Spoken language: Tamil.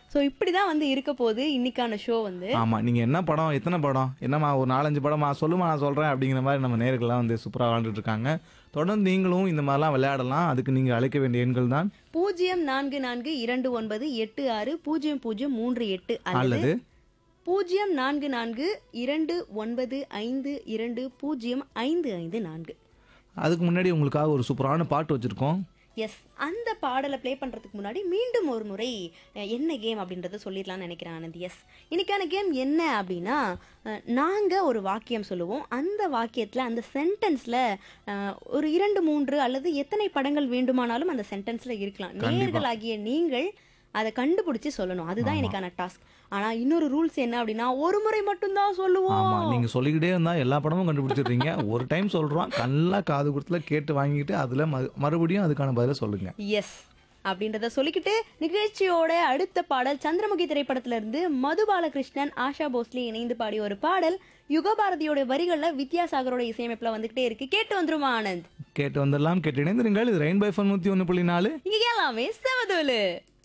ஸோ இப்படி தான் வந்து இருக்க போகுது இன்னைக்கான ஷோ வந்து ஆமா நீங்க என்ன படம் எத்தனை படம் என்னம்மா ஒரு நாலஞ்சு படமா சொல்லுமா நான் சொல்றேன் அப்படிங்கிற மாதிரி நம்ம நேர்கள்லாம் வந்து சூப்பரா விளாண்டுட்டு இருக்காங்க தொடர்ந்து நீங்களும் இந்த மாதிரிலாம் விளையாடலாம் அதுக்கு நீங்க அழைக்க வேண்டிய எண்கள் தான் பூஜ்ஜியம் நான்கு நான்கு இரண்டு ஒன்பது எட்டு ஆறு பூஜ்ஜியம் பூஜ்ஜியம் மூன்று எட்டு அல்லது அல்லது பூஜ்ஜியம் நான்கு நான்கு இரண்டு ஒன்பது ஐந்து இரண்டு பூஜ்ஜியம் ஐந்து ஐந்து நான்கு அதுக்கு முன்னாடி உங்களுக்காக ஒரு சூப்பரான பாட்டு வச்சிருக்கோம் எஸ் அந்த பாடலை ப்ளே பண்ணுறதுக்கு முன்னாடி மீண்டும் ஒரு முறை அஹ், என்ன கேம் அப்படின்றத சொல்லிடலாம்னு நினைக்கிறேன் ஆனந்த் எஸ் இன்னைக்கான கேம் என்ன அப்படின்னா நாங்கள் ஒரு வாக்கியம் சொல்லுவோம் அந்த வாக்கியத்தில் அந்த சென்டென்ஸில் ஒரு இரண்டு மூன்று அல்லது எத்தனை படங்கள் வேண்டுமானாலும் அந்த சென்டென்ஸில் இருக்கலாம் நேர்களாகிய நீங்கள் அதை கண்டுபிடிச்சு சொல்லணும் அதுதான் எனக்கான டாஸ்க் ஆனால் இன்னொரு ரூல்ஸ் என்ன அப்படின்னா ஒரு முறை மட்டும்தான் சொல்லுவோம் ஆமா நீங்க சொல்லிக்கிட்டே இருந்தா எல்லா படமும் கண்டுபிடிச்சிடுறீங்க ஒரு டைம் சொல்றோம் நல்லா காது கொடுத்துல கேட்டு வாங்கிட்டு அதுல மறு- மறுபடியும் அதுக்கான பதில சொல்லுங்க எஸ் அப்படின்றத சொல்லிக்கிட்டு நிகழ்ச்சியோட அடுத்த பாடல் சந்திரமுகி திரைப்படத்துல இருந்து மது பாலகிருஷ்ணன் ஆஷா போஸ்லி இணைந்து பாடிய ஒரு பாடல் யுகபாரதியோட வரிகள்ல வித்யாசாகரோட இசையமைப்புல வந்துகிட்டே இருக்கு கேட்டு வந்துருமா ஆனந்த் கேட்டு வந்துடலாம் கேட்டு இணைந்திருங்கள் இது ரெயின் பை ஃபன் நூத்தி ஒன்று புள்ளி நாலு இங்க எல்லாமே செவதோலு